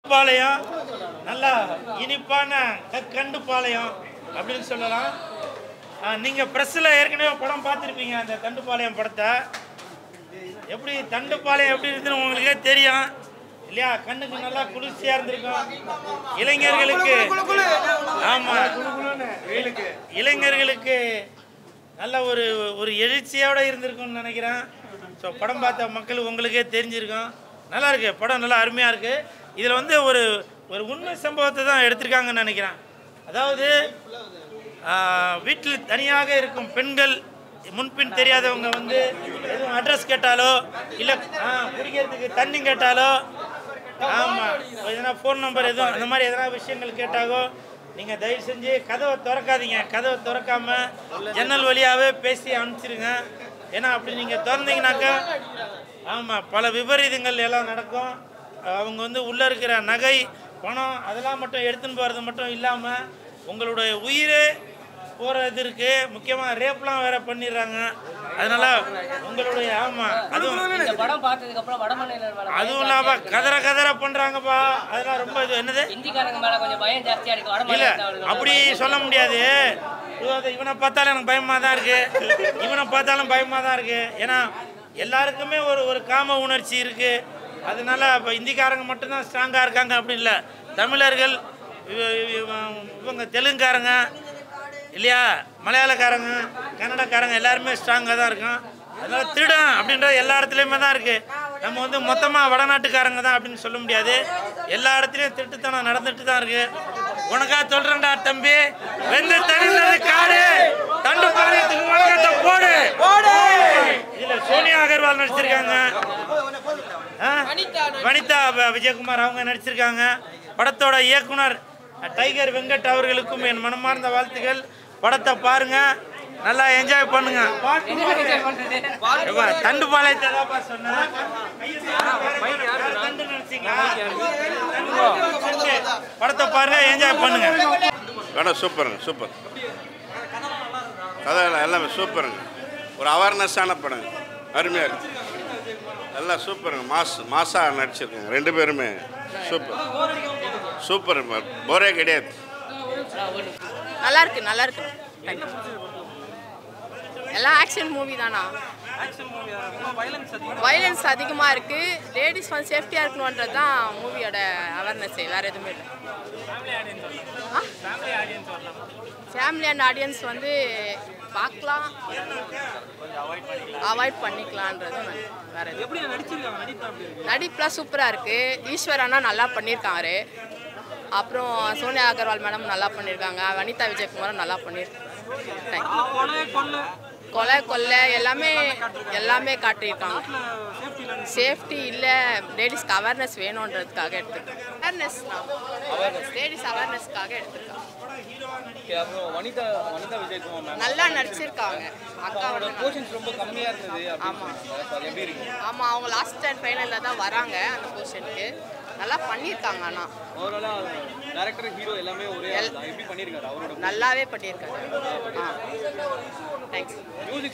பாளையம் நல்லா இனிப்பான கற்கண்டு பாளையம் அப்படின்னு சொல்லலாம் ஆ, நீங்க பிரஸ்ல ஏற்கனவே படம் பார்த்துருப்பீங்க அந்த தண்டுப்பாளையம் படத்தை எப்படி தண்டுப்பாளையம் எப்படி இருக்குன்னு உங்களுக்கே தெரியும் இல்லையா கண்ணுக்கு நல்லா குளிர்ச்சியா இருந்திருக்கும் இளைஞர்களுக்கு ஆமா இளைஞர்களுக்கு நல்ல ஒரு ஒரு எழுச்சியோட இருந்திருக்கும்னு நினைக்கிறேன் ஸோ படம் பார்த்த மக்கள் உங்களுக்கே தெரிஞ்சிருக்கும் நல்லா இருக்கு படம் நல்லா அருமையாக இருக்கு இதில் வந்து ஒரு ஒரு உண்மை சம்பவத்தை தான் எடுத்திருக்காங்கன்னு நினைக்கிறேன் அதாவது வீட்டில் தனியாக இருக்கும் பெண்கள் முன்பின் தெரியாதவங்க வந்து எதுவும் அட்ரஸ் கேட்டாலோ இல்லை குடிக்கிறதுக்கு தண்ணி கேட்டாலோ ஆமாம் எதனா ஃபோன் நம்பர் எதுவும் அந்த மாதிரி எதனா விஷயங்கள் கேட்டாலோ நீங்கள் தயவு செஞ்சு கதவை திறக்காதீங்க கதவை திறக்காம ஜன்னல் வழியாகவே பேசி அனுப்பிச்சிருங்க ஏன்னா அப்படி நீங்கள் திறந்தீங்கனாக்கா ஆமாம் பல விபரீதங்கள் எல்லாம் நடக்கும் அவங்க வந்து உள்ளே இருக்கிற நகை பணம் அதெல்லாம் மட்டும் எடுத்துன்னு போகிறது மட்டும் இல்லாமல் உங்களுடைய உயிரே போகிறது இருக்கு முக்கியமாக ரேப்லாம் வேற பண்ணிடுறாங்க அதனால உங்களுடைய ஆமாம் அதுவும் இந்த படம் பார்த்ததுக்கு அப்புறம் வடமலையினர் மேல அதுவும் இல்லாமல் கதற கதற பண்ணுறாங்கப்பா அதெல்லாம் ரொம்ப இது என்னது ஹிந்திக்காரங்க மேல கொஞ்சம் பயம் ஜாஸ்தியா இருக்கு இல்ல வடமலையினர் அப்படி சொல்ல முடியாது இவ- இவனை பார்த்தாலும் எனக்கு பயமா தான் இருக்கு இவனை பார்த்தாலும் பயமா தான் இருக்கு ஏன்னா எல்லாருக்குமே ஒரு ஒரு காம உணர்ச்சி இருக்கு அதனால இப்போ இந்திக்காரங்க மட்டும்தான் ஸ்ட்ராங்காக இருக்காங்க அப்படி இல்லை தமிழர்கள் இவ- இவ- இவங்க தெலுங்குக்காரங்க இல்லையா மலையாளக்காரங்க கன்னடக்காரங்க எல்லாருமே ஸ்ட்ராங்காக தான் இருக்கும் அதனால திருடன் அப்படின்றது எல்லா இடத்துலையுமே தான் இருக்கு நம்ம வந்து மொத்தமாக வடநாட்டுக்காரங்க தான் அப்படின்னு சொல்ல முடியாது எல்லா இடத்துலையும் திருட்டுத்தனம் நடந்துட்டு தான் இருக்கு உனக்கா சொல்றேன்டா தம்பி வெந்து தனிந்தது காடு தண்டு பாளையத்துக்கு உலகத்தை போடு இதுல சோனியா அகர்வால் நடிச்சிருக்காங்க ஆ? வனிதா வ- விஜயகுமார் அவங்க நடிச்சிருக்காங்க படத்தோட இயக்குனர் டைகர் வெங்கட் அவர்களுக்கும் என் மனமார்ந்த வாழ்த்துக்கள் படத்தை பாருங்க நல்லா என்ஜாய் பண்ணுங்க எப்பா, தண்டு பாளையத்தை தான்ப்பா சொன்னேன். வேற தண்டு நினைச்சீங்களா? தண்டு. படத்தை பாருங்க என்ஜாய் பண்ணுங்க படம் சூப்பருங்க சூப்பர் கதை எல்லாம் எல்லாமே சூப்பருங்க ஒரு அவேர்னஸான படம் அருமையாக இருக்கு எல்லாம் சூப்பருங்க மாஸ் மாசாக நடிச்சிருக்காங்க ரெண்டு பேருமே சூப்பர் சூப்பர் போரே கிடையாது நல்லா இருக்கு நல்லா இருக்கு எல்லாம் ஆக்ஷன் மூவி தானா வயலன்ஸ் அதிகமாக இருக்கு லேடிஸ் வந்து சேஃப்டியாக இருக்கணுன்றது தான் மூவியோட அவேர்னஸ் வேற எதுவுமே இல்லை ஃபேமிலி அண்ட் ஆடியன்ஸ் வந்து பார்க்கலாம் அவாய்ட் பண்ணிக்கலான்றது வேற எதுவும் நடிப்புலாம் சூப்பராக இருக்கு ஈஸ்வர் அண்ணா நல்லா பண்ணியிருக்காரு அப்புறம் சோனியா அகர்வால் மேடம் நல்லா பண்ணியிருக்காங்க வனிதா விஜயகுமாரும் நல்லா பண்ணியிருக்காங்க கொலை கொள்ளை எல்லாமே எல்லாமே காட்டியிருக்காங்க சேஃப்டி இல்லை லேடிஸ்க்கு அவேர்னஸ் வேணுன்றதுக்காக எடுத்துருக்காங்க அவேர்னஸ் லேடிஸ் அவேர்னஸ்க்காக எடுத்திருக்காங்க அப்புறம் வனிதா வனிதா விஜயகுமார் மேம் நல்லா நடிச்சிருக்காங்க அக்கா வந்து போர்ஷன்ஸ் ரொம்ப கம்மியாக இருந்தது ஆமா. அப்படின்னு அது எப்படி இருக்கு ஆமாம் அவங்க லாஸ்ட் அண்ட் ஃபைனலில் தான் வராங்க அந்த பொசிஷனுக்கு நல்லா பண்ணியிருக்காங்க ஆனால் ஓவராலாக டேரக்டர் ஹீரோ எல்லாமே ஒரே ஆள் தான் எப்படி பண்ணியிருக்காரு அவரோட நல்லாவே பண்ணியிருக்காங்க ஆ தேங்க்ஸ் மியூசிக்